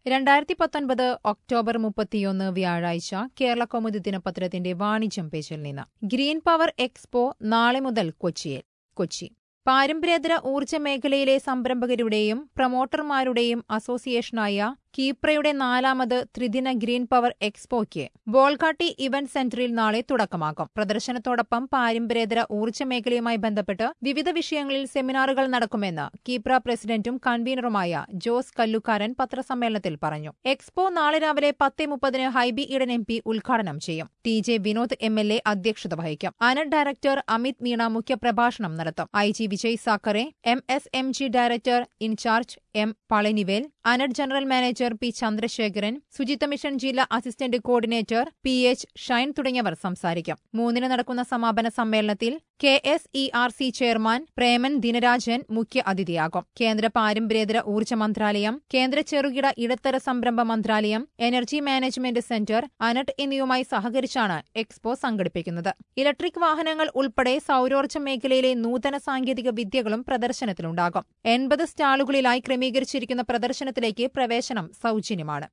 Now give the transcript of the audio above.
രണ്ടായിരത്തി പത്തൊൻപത് ഒക്ടോബർ മുപ്പത്തിയൊന്ന് വ്യാഴാഴ്ച കേരള കൗമുദി ദിനപത്രത്തിന്റെ വാണിജ്യം പേജിൽ നിന്ന് ഗ്രീൻ പവർ എക്സ്പോ നാളെ മുതൽ കൊച്ചിയിൽ കൊച്ചി പാരമ്പര്യേതര ഊർജ്ജ മേഖലയിലെ സംരംഭകരുടെയും പ്രൊമോട്ടർമാരുടെയും അസോസിയേഷനായ കീപ്രയുടെ നാലാമത് ത്രിദിന ഗ്രീൻ പവർ എക്സ്പോയ്ക്ക് ബോൾഗാട്ടി ഇവന്റ് സെന്ററിൽ നാളെ തുടക്കമാകും പ്രദർശനത്തോടൊപ്പം പാരമ്പര്യേതര ഊർജ്ജ മേഖലയുമായി ബന്ധപ്പെട്ട് വിവിധ വിഷയങ്ങളിൽ സെമിനാറുകൾ നടക്കുമെന്ന് കീപ്ര പ്രസിഡന്റും കൺവീനറുമായ ജോസ് കല്ലുക്കാരൻ പത്രസമ്മേളനത്തിൽ പറഞ്ഞു എക്സ്പോ നാളെ രാവിലെ പത്ത് മുപ്പതിന് ഹൈബി ഈഡൻ എം പി ഉദ്ഘാടനം ചെയ്യും T J Vinod M L A അധ്യക്ഷത വഹിക്കും അനഡ് ഡയറക്ടർ അമിത് മീണ മുഖ്യപ്രഭാഷണം നടത്തും I G Vijay Sakhare M S M G director in-charge M Palanivel അനഡ് ജനറൽ മാനേജർ പി ചന്ദ്രശേഖരൻ ശുചിത്വ മിഷൻ ജില്ലാ assistant coordinator P H Shine തുടങ്ങിയവർ സംസാരിക്കും മൂന്നിന് നടക്കുന്ന സമാപന സമ്മേളനത്തിൽ K S E R C chairman Preman Dinarajan മുഖ്യ അതിഥിയാകും കേന്ദ്ര പാരമ്പര്യേതര ഊർജ്ജ മന്ത്രാലയം കേന്ദ്ര ചെറുകിട ഇടത്തര സംരംഭ മന്ത്രാലയം എനർജി മാനേജ്മെന്റ് സെന്റർ അനട്ട് എന്നിവയുമായി സഹകരിച്ചാണ് എക്സ്പോ സംഘടിപ്പിക്കുന്നത് ഇലക്ട്രിക് വാഹനങ്ങൾ ഉൾപ്പെടെ സൌരോർജ്ജ മേഖലയിലെ നൂതന സാങ്കേതിക വിദ്യകളും പ്രദർശനത്തിലുണ്ടാകും എൺപത് സ്റ്റാളുകളിലായി ക്രമീകരിച്ചിരിക്കുന്ന പ്രദർശനത്തിലേക്ക് പ്രവേശനം സൌജന്യമാണ്